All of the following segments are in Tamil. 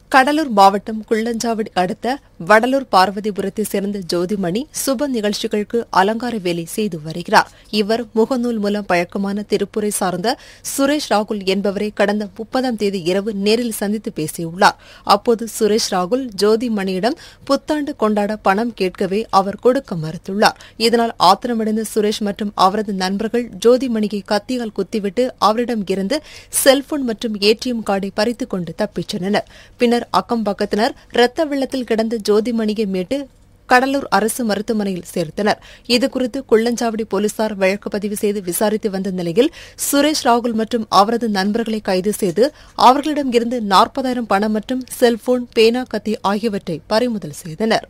கடலூர் மாவட்டம் குள்ளஞ்சாவடி அடுத்த வடலூர் பார்வதிபுரத்தை சேர்ந்த ஜோதிமணி சுப நிகழ்ச்சிகளுக்கு அலங்கார வேலை செய்து வருகிறார் இவர் முகநூல் மூலம் பழக்கமான திருப்பூரை சார்ந்த சுரேஷ் ராகுல் என்பவரை கடந்த முப்பதாம் தேதி இரவு நேரில் சந்தித்து பேசியுள்ளார் அப்போது சுரேஷ் ராகுல் ஜோதிமணியிடம் புத்தாண்டு கொண்டாட பணம் கேட்கவே அவர் கொடுக்க மறுத்துள்ளார் இதனால் ஆத்திரமடைந்த சுரேஷ் மற்றும் அவரது நண்பர்கள் ஜோதிமணியை கத்தியால் குத்திவிட்டு அவரிடம் இருந்து செல்போன் மற்றும் ஏடிஎம் கார்டை பறித்துக் கொண்டு தப்பிச் சென்றனர் பின்னர் அக்கம் பக்கத்தினர் ரத்த வெள்ளத்தில் கிடந்த ஜோதிமணியை மீட்டு கடலூர் அரசு மருத்துவமனையில் சேர்த்தனர் இதுகுறித்து குள்ளஞ்சாவடி போலீசார் வழக்கு பதிவு செய்து விசாரித்து வந்த நிலையில் சுரேஷ் ராகுல் மற்றும் அவரது நண்பர்களை கைது செய்து அவர்களிடம் இருந்து நாற்பதாயிரம் பணம் மற்றும் செல்போன் பேனா கத்தி ஆகியவற்றை பறிமுதல் செய்தனர்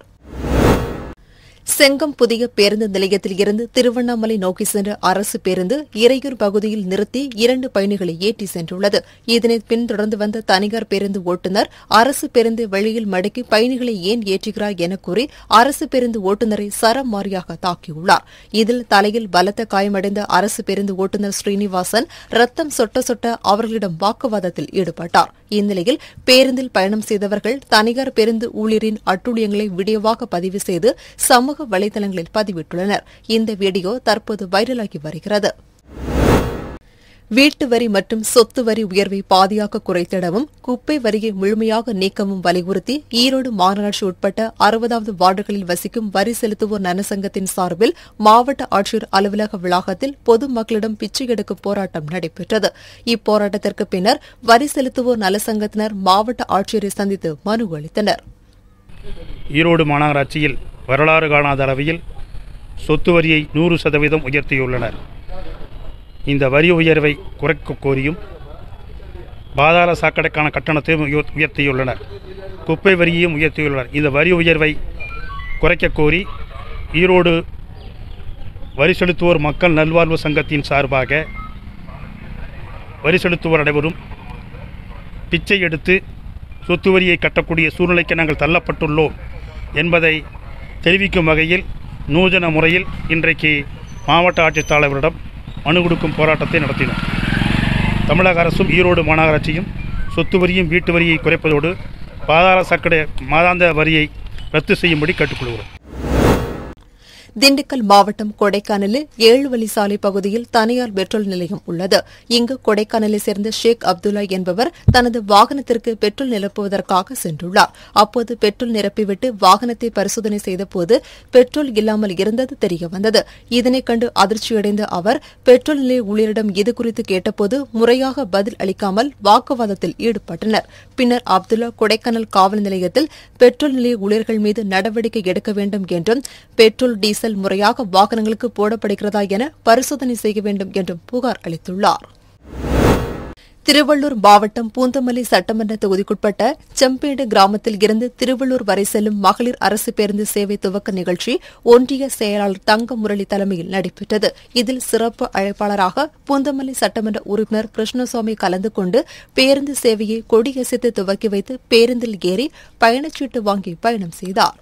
செங்கம் புதிய பேருந்து நிலையத்தில் இருந்து திருவண்ணாமலை நோக்கி சென்ற அரசு பேருந்து இறையூர் பகுதியில் நிறுத்தி இரண்டு பயணிகளை ஏற்றி சென்றுள்ளது இதனை பின்தொடர்ந்து வந்த தனியார் பேருந்து ஓட்டுநர் அரசு பேருந்து வெளியில் மடக்கி பயணிகளை ஏன் ஏற்றுகிறார் என கூறி அரசு பேருந்து ஓட்டுநரை சரம் மாறியாக தாக்கியுள்ளார் இதில் தலையில் பலத்த காயமடைந்த அரசு பேருந்து ஓட்டுநர் ஸ்ரீனிவாசன் ரத்தம் சொட்ட சொட்ட அவர்களிடம் வாக்குவாதத்தில் ஈடுபட்டார் இந்நிலையில் பேருந்தில் பயணம் செய்தவர்கள் தனியார் பேருந்து ஊழியரின் அட்டூழியங்களை வீடியோவாக பதிவு செய்து சமூக வலைதளங்களில் பதிவிட்டுள்ளனர் இந்த வீடியோ தற்போது வைரலாகி வருகிறது வீட்டு வரி மற்றும் சொத்து வரி உயர்வை பாதியாக குறைத்திடவும் குப்பை வரியை முழுமையாக நீக்கவும் வலியுறுத்தி ஈரோடு மாநகராட்சி உட்பட்ட அறுபதாவது வார்டுகளில் வசிக்கும் வரி செலுத்துவோர் நலசங்கத்தின் சார்பில் மாவட்ட ஆட்சியர் அலுவலக வளாகத்தில் பொதுமக்களிடம் பிச்சை எடுக்கும் போராட்டம் நடைபெற்றது இப்போராட்டத்திற்கு பின்னர் வரி செலுத்துவோர் நலசங்கத்தினர் மாவட்ட ஆட்சியரை சந்தித்து மனு அளித்தனர் ஈரோடு மாநகராட்சியில் வரலாறு காணாத அளவில் சொத்து வரியை நூறு சதவீதம் உயர்த்தியுள்ளனர் இந்த வரி உயர்வை குறைக்க கோரியும் பாதாள சாக்கடைக்கான கட்டணத்தையும் உயர்- உயர்த்தியுள்ளனர் குப்பை வரியையும் உயர்த்தியுள்ளனர் இந்த வரி உயர்வை குறைக்க கோரி ஈரோடு வரி செலுத்துவோர் மக்கள் நல்வாழ்வு சங்கத்தின் சார்பாக வரி செலுத்துவோர் அனைவரும் பிச்சை எடுத்து சொத்து வரியை கட்டக்கூடிய சூழ்நிலைக்கு நாங்கள் தள்ளப்பட்டுள்ளோம் என்பதை தெரிவிக்கும் வகையில் நூதன முறையில் இன்றைக்கு மாவட்ட ஆட்சித்தலைவரிடம் மனு கொடுக்கும் போராட்டத்தை நடத்தினோம் தமிழக அரசும் ஈரோடு மாநகராட்சியும் சொத்து வரியும் வீட்டு வரியை குறைப்பதோடு பாதாள சாக்கடை மாதாந்த வரியை ரத்து செய்யும்படி கேட்டுக்கொள்கிறோம் திண்டுக்கல் மாவட்டம் கொடைக்கானலில் ஏழு வழி சாலை பகுதியில் தனியார் பெட்ரோல் நிலையம் உள்ளது இங்கு கொடைக்கானலை சேர்ந்த ஷேக் அப்துல்லா என்பவர் தனது வாகனத்திற்கு பெட்ரோல் நிரப்புவதற்காக சென்றுள்ளார் அப்போது பெட்ரோல் நிரப்பிவிட்டு வாகனத்தை பரிசோதனை செய்தபோது பெட்ரோல் இல்லாமல் இருந்தது தெரியவந்தது இதனைக் கண்டு அதிர்ச்சியடைந்த அவர் பெட்ரோல் நிலைய ஊழியரிடம் இதுகுறித்து கேட்டபோது முறையாக பதில் அளிக்காமல் வாக்குவாதத்தில் ஈடுபட்டனர் பின்னர் அப்துல்லா கொடைக்கானல் காவல் நிலையத்தில் பெட்ரோல் நிலைய ஊழியர்கள் மீது நடவடிக்கை எடுக்க வேண்டும் என்றும் பெட்ரோல் டீசல் முறையாக வாகனங்களுக்கு போடப்படுகிறதா என பரிசோதனை செய்ய வேண்டும் என்றும் புகார் அளித்துள்ளார் திருவள்ளூர் மாவட்டம் பூந்தமல்லி சட்டமன்ற தொகுதிக்குட்பட்ட செம்பேடு கிராமத்தில் இருந்து திருவள்ளூர் வரை செல்லும் மகளிர் அரசு பேருந்து சேவை துவக்க நிகழ்ச்சி ஒன்றிய செயலாளர் தங்க முரளி தலைமையில் நடைபெற்றது இதில் சிறப்பு அழைப்பாளராக பூந்தமல்லி சட்டமன்ற உறுப்பினர் கிருஷ்ணசுவாமி கலந்து கொண்டு பேருந்து சேவையை கொடியசைத்து துவக்கி வைத்து பேருந்தில் ஏறி பயணச்சீட்டு வாங்கி பயணம் செய்தார்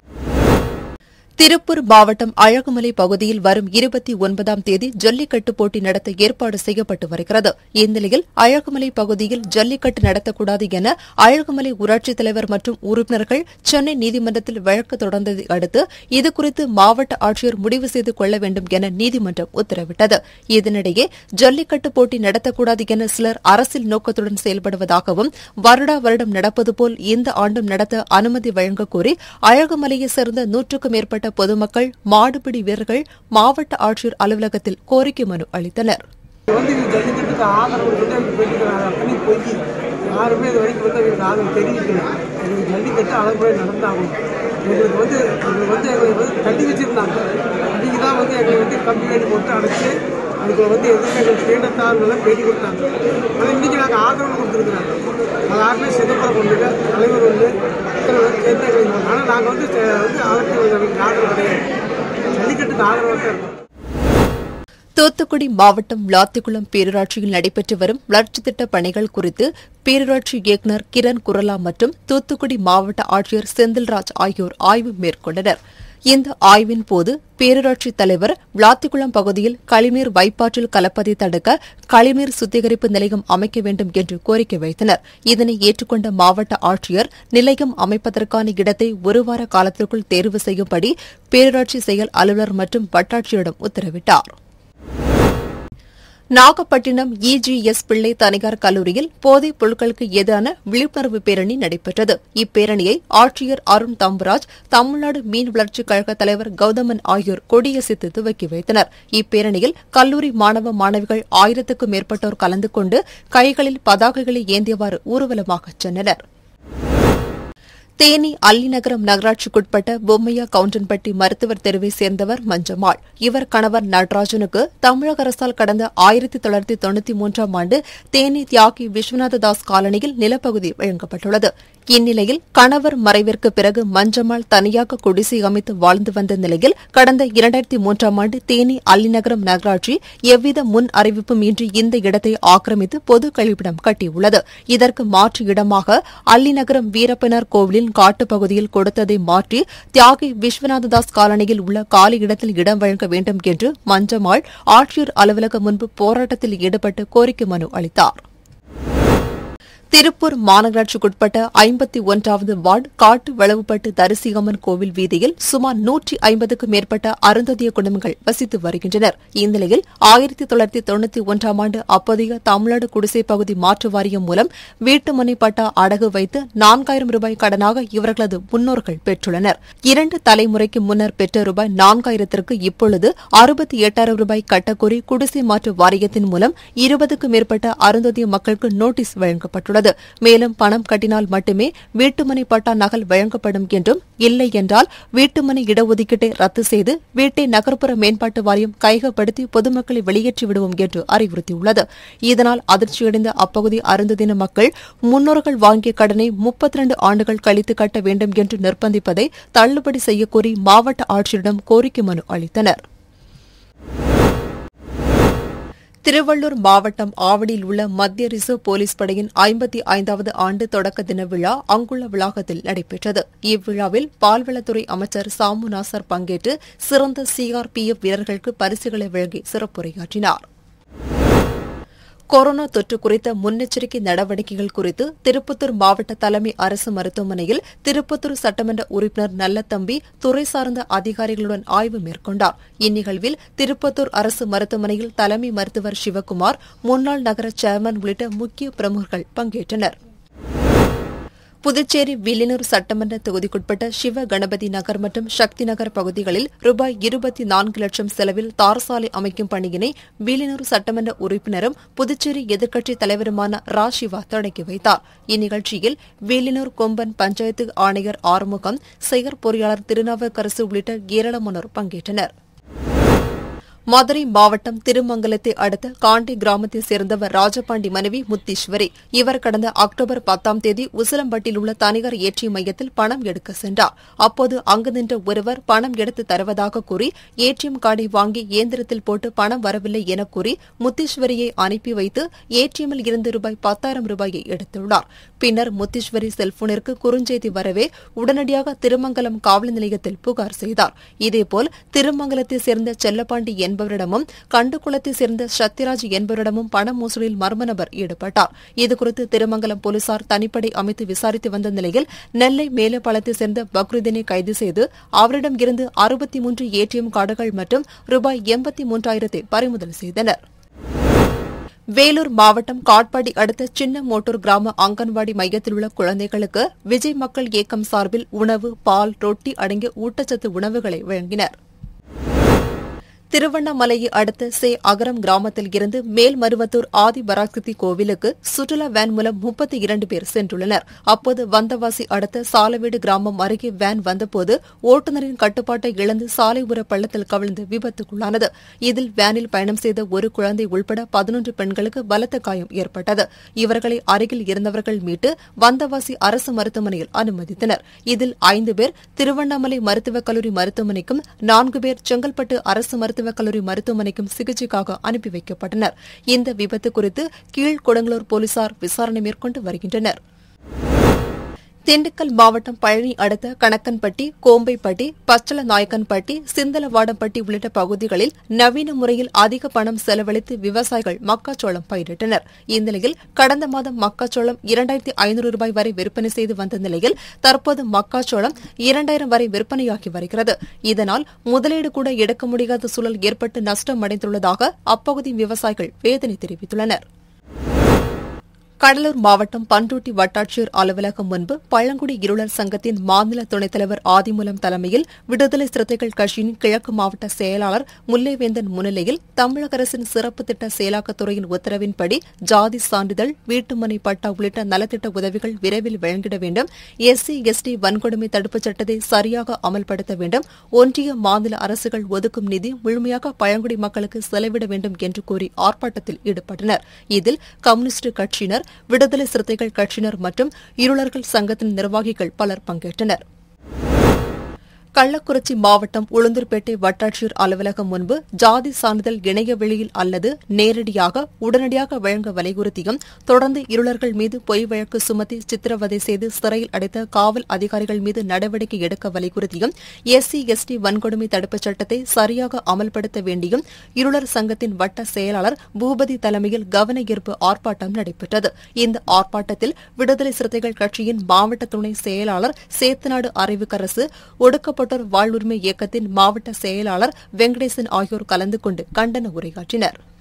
திருப்பூர் மாவட்டம் அழகுமலை பகுதியில் வரும் இருபத்தி ஒன்பதாம் தேதி ஜல்லிக்கட்டு போட்டி நடத்த ஏற்பாடு செய்யப்பட்டு வருகிறது இந்நிலையில் அழகுமலை பகுதியில் ஜல்லிக்கட்டு நடத்தக்கூடாது என அழகுமலை ஊராட்சித் தலைவர் மற்றும் உறுப்பினர்கள் சென்னை நீதிமன்றத்தில் வழக்கு தொடர்ந்ததை அடுத்து இதுகுறித்து மாவட்ட ஆட்சியர் முடிவு செய்து கொள்ள வேண்டும் என நீதிமன்றம் உத்தரவிட்டது இதனிடையே ஜல்லிக்கட்டு போட்டி நடத்தக்கூடாது என சிலர் அரசியல் நோக்கத்துடன் செயல்படுவதாகவும் வருடா வருடம் நடப்பது போல் இந்த ஆண்டும் நடத்த அனுமதி வழங்கக் கோரி அழகுமலையைச் சேர்ந்த நூற்றுக்கும் மேற்பட்ட பொதுமக்கள் மாடுபிடி வீரர்கள் மாவட்ட ஆட்சியர் அலுவலகத்தில் கோரிக்கை மனு அளித்தனர் வந்து இது ஜல்லிக்கட்டுக்கு ஆதரவு வந்து அவங்க போயிட்டு பண்ணி போய் யாருமே இது வரைக்கும் வந்து எங்களுக்கு ஆதரவு தெரிவிக்கல எங்களுக்கு ஜல்லிக்கட்டு அளவுமுறை நடந்தாகும் எங்களுக்கு வந்து எங்களுக்கு வந்து எங்களுக்கு வந்து தள்ளி வச்சுருந்தாங்க இன்றைக்கி தான் வந்து எங்களுக்கு வந்து கம்பி வேலி போட்டு அடைச்சி அதுக்கு வந்து எதுவுமே எங்களுக்கு கேட்டத்தார்களெல்லாம் பேட்டி கொடுத்தாங்க ஆனால் இன்றைக்கி நாங்கள் ஆதரவு கொடுத்துருக்குறாங்க அது யாருமே சிதம்பரம் கொண்டுங்க தலைவர் வந்து இத்தனை பேர் சேர்ந்து எங்களுக்கு ஆனால் நாங்கள் வந்து சே- வந்து அவருக்கு எங்களுக்கு ஆதரவு கிடையாது ஜல்லிக்கட்டுக்கு ஆதரவாக தான் இருக்கோம் தூத்துக்குடி மாவட்டம் விளாத்திக்குளம் பேரூராட்சியில் நடைபெற்று வரும் வளர்ச்சித் திட்ட பணிகள் குறித்து பேரூராட்சி இயக்குநர் கிரண் குரலா மற்றும் தூத்துக்குடி மாவட்ட ஆட்சியர் செந்தில்ராஜ் ஆகியோர் ஆய்வு மேற்கொண்டனர் இந்த ஆய்வின் போது பேரூராட்சித் தலைவர் விளாத்திக்குளம் பகுதியில் கழிவுநீர் வைப்பாற்றில் கலப்பதை தடுக்க கழிவுநீர் சுத்திகரிப்பு நிலையம் அமைக்க வேண்டும் என்று கோரிக்கை வைத்தனர் இதனை ஏற்றுக்கொண்ட மாவட்ட ஆட்சியர் நிலையம் அமைப்பதற்கான இடத்தை ஒருவார காலத்திற்குள் தேர்வு செய்யும்படி பேரூராட்சி செயல் அலுவலர் மற்றும் வட்டாட்சியரிடம் உத்தரவிட்டார் நாகப்பட்டினம் இஜிஎஸ் பிள்ளை தனியார் கல்லூரியில் போதைப் பொருட்களுக்கு எதிரான விழிப்புணர்வு பேரணி நடைபெற்றது இப்பேரணியை ஆட்சியர் அருண் தம்பராஜ் தமிழ்நாடு மீன் வளர்ச்சிக் கழக தலைவர் கௌதமன் ஆகியோர் கொடியசைத்து துவக்கி வைத்தனர் இப்பேரணியில் கல்லூரி மாணவ மாணவிகள் ஆயிரத்துக்கும் மேற்பட்டோர் கலந்து கொண்டு கைகளில் பதாகைகளை ஏந்தியவாறு ஊர்வலமாகச் சென்றனர் தேனி அல்லிநகரம் நகராட்சிக்குட்பட்ட பொம்மையா கவுண்டன்பட்டி மருத்துவர் தெருவை சேர்ந்தவர் மஞ்சம்மாள் இவர் கணவர் நடராஜனுக்கு தமிழக அரசால் கடந்த ஆயிரத்தி தொள்ளாயிரத்தி தொண்ணூத்தி மூன்றாம் ஆண்டு தேனி தியாகி விஸ்வநாத தாஸ் காலனியில் நிலப்பகுதி வழங்கப்பட்டுள்ளது இந்நிலையில் கணவர் மறைவிற்கு பிறகு மஞ்சம்மாள் தனியாக குடிசை அமைத்து வாழ்ந்து வந்த நிலையில் கடந்த இரண்டாயிரத்தி மூன்றாம் ஆண்டு தேனி அல்லிநகரம் நகராட்சி எவ்வித முன் அறிவிப்பும் இன்றி இந்த இடத்தை ஆக்கிரமித்து பொது கழிப்பிடம் கட்டியுள்ளது இதற்கு மாற்று இடமாக அல்லிநகரம் வீரப்பனார் கோவிலின் காட்டுப்பகுதியில் கொடுத்ததை மாற்றி தியாகி விஸ்வநாததாஸ் காலனியில் உள்ள காலி இடத்தில் இடம் வழங்க வேண்டும் என்று மஞ்சம்மாள் ஆட்சியர் அலுவலகம் முன்பு போராட்டத்தில் ஈடுபட்டு கோரிக்கை மனு அளித்தார் திருப்பூர் மாநகராட்சிக்குட்பட்ட ஐம்பத்தி ஒன்றாவது வார்டு காட்டு வளவுப்பட்டு தரிசிகம்மன் கோவில் வீதியில் சுமார் நூற்றி ஐம்பதுக்கும் மேற்பட்ட அருந்ததிய குடும்பங்கள் வசித்து வருகின்றனர் இந்நிலையில் ஆயிரத்தி தொள்ளாயிரத்தி தொண்ணூத்தி ஒன்றாம் ஆண்டு அப்போதைய தமிழ்நாடு குடிசை பகுதி மாற்று வாரியம் மூலம் வீட்டுமனை பட்டா அடகு வைத்து நான்காயிரம் ரூபாய் கடனாக இவர்களது முன்னோர்கள் பெற்றுள்ளனர் இரண்டு தலைமுறைக்கு முன்னர் பெற்ற ரூபாய் நான்காயிரத்திற்கு இப்பொழுது அறுபத்தி எட்டாயிரம் ரூபாய் கட்டக்கோரி குடிசை மாற்று வாரியத்தின் மூலம் இருபதுக்கும் மேற்பட்ட அருந்ததிய மக்களுக்கு நோட்டீஸ் வழங்கப்பட்டுள்ளது மேலும் பணம் கட்டினால் மட்டுமே வீட்டுமனை பட்டா நகல் வழங்கப்படும் என்றும் இல்லை என்றால் வீட்டுமனை இடஒதுக்கீட்டை ரத்து செய்து வீட்டை நகர்ப்புற மேம்பாட்டு வாரியம் கையகப்படுத்தி பொதுமக்களை வெளியேற்றி விடுவோம் என்று அறிவுறுத்தியுள்ளது இதனால் அதிர்ச்சியடைந்த அப்பகுதி அருந்ததின மக்கள் முன்னோர்கள் வாங்கிய கடனை முப்பத்தி இரண்டு ஆண்டுகள் கழித்து கட்ட வேண்டும் என்று நிர்பந்திப்பதை தள்ளுபடி செய்யக்கோரி மாவட்ட ஆட்சியரிடம் கோரிக்கை மனு அளித்தனா் திருவள்ளூர் மாவட்டம் ஆவடியில் உள்ள மத்திய ரிசர்வ் போலீஸ் படையின் ஐம்பத்தி ஐந்தாவது ஆண்டு தொடக்க தின விழா அங்குள்ள வளாகத்தில் நடைபெற்றது இவ்விழாவில் பால்வளத்துறை அமைச்சர் சாமு நாசர் பங்கேற்று சிறந்த சிஆர்பிஎஃப் வீரர்களுக்கு பரிசுகளை வழங்கி சிறப்புரையாற்றினார் கொரோனா தொற்று குறித்த முன்னெச்சரிக்கை நடவடிக்கைகள் குறித்து திருப்பத்தூர் மாவட்ட தலைமை அரசு மருத்துவமனையில் திருப்பத்தூர் சட்டமன்ற உறுப்பினர் நல்லத்தம்பி துறை சார்ந்த அதிகாரிகளுடன் ஆய்வு மேற்கொண்டார் இந்நிகழ்வில் திருப்பத்தூர் அரசு மருத்துவமனையில் தலைமை மருத்துவர் சிவக்குமார் முன்னாள் நகர சேர்மன் உள்ளிட்ட முக்கிய பிரமுகர்கள் பங்கேற்றனர் புதுச்சேரி வில்லியனூர் சட்டமன்ற தொகுதிக்குட்பட்ட சிவ கணபதி நகர் மற்றும் சக்தி நகர் பகுதிகளில் ரூபாய் இருபத்தி நான்கு லட்சம் செலவில் தார் சாலை அமைக்கும் பணியினை வில்லியனூர் சட்டமன்ற உறுப்பினரும் புதுச்சேரி எதிர்க்கட்சித் தலைவருமான ரா சிவா தொடங்கி வைத்தார் இந்நிகழ்ச்சியில் வில்லியனூர் கொம்பன் பஞ்சாயத்து ஆணையர் ஆறுமுகம் செயற் பொறியாளர் திருநாவுக்கரசு உள்ளிட்ட ஏராளமானோர் பங்கேற்றனர் மதுரை மாவட்டம் திருமங்கலத்தை அடுத்த காண்டி கிராமத்தைச் சேர்ந்தவர் ராஜபாண்டி மனைவி முத்தீஸ்வரி இவர் கடந்த அக்டோபர் பத்தாம் தேதி உசிலம்பட்டில் உள்ள தனியார் ஏற்றி மையத்தில் பணம் எடுக்க சென்றார் அப்போது அங்கு நின்ற ஒருவர் பணம் எடுத்து தருவதாக கூறி ஏடிஎம் கார்டை வாங்கி இயந்திரத்தில் போட்டு பணம் வரவில்லை என கூறி முத்தீஸ்வரியை அனுப்பி வைத்து ஏடிஎம்மில் இருந்து ரூபாய் பத்தாயிரம் ரூபாயை எடுத்துள்ளார் பின்னர் முத்தீஸ்வரி செல்போனிற்கு குறுஞ்செய்தி வரவே உடனடியாக திருமங்கலம் காவல் நிலையத்தில் புகார் செய்தார் இதேபோல் திருமங்கலத்தைச் சேர்ந்த செல்லப்பாண்டி என்பவரிடமும் கண்டுகுளத்தைச் சேர்ந்த சத்யராஜ் என்பவரிடமும் பண மோசடியில் மர்ம நபர் ஈடுபட்டார் இதுகுறித்து திருமங்கலம் போலீசார் தனிப்படை அமைத்து விசாரித்து வந்த நிலையில் நெல்லை மேலப்பாளத்தைச் சேர்ந்த பக்ருதீனை கைது செய்து அவரிடம் இருந்து அறுபத்தி மூன்று ஏடிஎம் கார்டுகள் மற்றும் ரூபாய் எண்பத்தி மூன்றாயிரத்தை பறிமுதல் செய்தனா் வேலூர் மாவட்டம் காட்பாடி அடுத்த சின்ன மோட்டூர் கிராம அங்கன்வாடி மையத்தில் உள்ள குழந்தைகளுக்கு விஜய் மக்கள் இயக்கம் சார்பில் உணவு பால் ரொட்டி அடங்கிய ஊட்டச்சத்து உணவுகளை வழங்கினர் திருவண்ணாமலையை அடுத்த சே அகரம் கிராமத்தில் இருந்து மேல்மருவத்தூர் ஆதி பராசக்தி கோவிலுக்கு சுற்றுலா வேன் மூலம் முப்பத்தி இரண்டு பேர் சென்றுள்ளனர் அப்போது வந்தவாசி அடுத்த சாலவீடு கிராமம் அருகே வேன் வந்தபோது ஓட்டுநரின் கட்டுப்பாட்டை இழந்து சாலை உர பள்ளத்தில் கவிழ்ந்து விபத்துக்குள்ளானது இதில் வேனில் பயணம் செய்த ஒரு குழந்தை உள்பட பதினொன்று பெண்களுக்கு பலத்த காயம் ஏற்பட்டது இவர்களை அருகில் இருந்தவர்கள் மீட்டு வந்தவாசி அரசு மருத்துவமனையில் அனுமதித்தனர் இதில் ஐந்து பேர் திருவண்ணாமலை மருத்துவக் கல்லூரி மருத்துவமனைக்கும் நான்கு பேர் செங்கல்பட்டு அரசு மருத்துவக் கல்லூரி மருத்துவமனைக்கும் சிகிச்சைக்காக அனுப்பி வைக்கப்பட்டனர் இந்த விபத்து குறித்து கீழ்கொடங்களூர் போலீசார் விசாரணை மேற்கொண்டு வருகின்றனர் திண்டுக்கல் மாவட்டம் பழனி அடுத்த கணக்கன்பட்டி கோம்பைப்பட்டி பச்சளநாயக்கன்பட்டி சிந்தலவாடம்பட்டி உள்ளிட்ட பகுதிகளில் நவீன முறையில் அதிக பணம் செலவழித்து விவசாயிகள் மக்காச்சோளம் பயிரிட்டனர் இந்நிலையில் கடந்த மாதம் மக்காச்சோளம் இரண்டாயிரத்தி ஐநூறு ரூபாய் வரை விற்பனை செய்து வந்த நிலையில் தற்போது மக்காச்சோளம் இரண்டாயிரம் வரை விற்பனையாகி வருகிறது இதனால் முதலீடு கூட எடுக்க முடியாத சூழல் ஏற்பட்டு நஷ்டம் அடைந்துள்ளதாக அப்பகுதி விவசாயிகள் வேதனை தெரிவித்துள்ளனர் கடலூர் மாவட்டம் பண்ருட்டி வட்டாட்சியர் அலுவலகம் முன்பு பழங்குடி இருளர் சங்கத்தின் மாநில துணைத் தலைவர் ஆதிமூலம் தலைமையில் விடுதலை சிறுத்தைகள் கட்சியின் கிழக்கு மாவட்ட செயலாளர் முல்லைவேந்தன் முன்னிலையில் தமிழக அரசின் சிறப்பு திட்ட செயலாக்கத்துறையின் உத்தரவின்படி ஜாதி சான்றிதழ் வீட்டுமனை பட்டா உள்ளிட்ட நலத்திட்ட உதவிகள் விரைவில் வழங்கிட வேண்டும் எஸ்சி எஸ்டி வன்கொடுமை தடுப்புச் சட்டத்தை சரியாக அமல்படுத்த வேண்டும் ஒன்றிய மாநில அரசுகள் ஒதுக்கும் நிதி முழுமையாக பழங்குடி மக்களுக்கு செலவிட வேண்டும் என்று கூறி ஆர்ப்பாட்டத்தில் ஈடுபட்டனர் இதில் கம்யூனிஸ்ட் கட்சியினர் விடுதலை சிறுத்தைகள் கட்சியினர் மற்றும் இருளர்கள் சங்கத்தின் நிர்வாகிகள் பலர் பங்கேற்றனர் கள்ளக்குறிச்சி மாவட்டம் உளுந்தூர்பேட்டை வட்டாட்சியர் அலுவலகம் முன்பு ஜாதி சான்றிதழ் இணைய வெளியில் அல்லது நேரடியாக உடனடியாக வழங்க வலியுறுத்தியும் தொடர்ந்து இருளர்கள் மீது பொய் வழக்கு சுமத்தி சித்திரவதை செய்து சிறையில் அடைத்த காவல் அதிகாரிகள் மீது நடவடிக்கை எடுக்க வலியுறுத்தியும் எஸ்சி எஸ்டி வன்கொடுமை தடுப்புச் சட்டத்தை சரியாக அமல்படுத்த வேண்டியும் இருளர் சங்கத்தின் வட்ட செயலாளர் பூபதி தலைமையில் கவன ஈர்ப்பு ஆர்ப்பாட்டம் நடைபெற்றது இந்த ஆர்ப்பாட்டத்தில் விடுதலை சிறுத்தைகள் கட்சியின் மாவட்ட துணை செயலாளர் சேத்தநாடு அறிவுக்கரசு ஒடுக்கப்பட்ட ஒடுக்கப்பட்டோர் வாழ்வுரிமை இயக்கத்தின் மாவட்ட செயலாளர் வெங்கடேசன் ஆகியோர் கலந்து கொண்டு கண்டன உரையாற்றினர்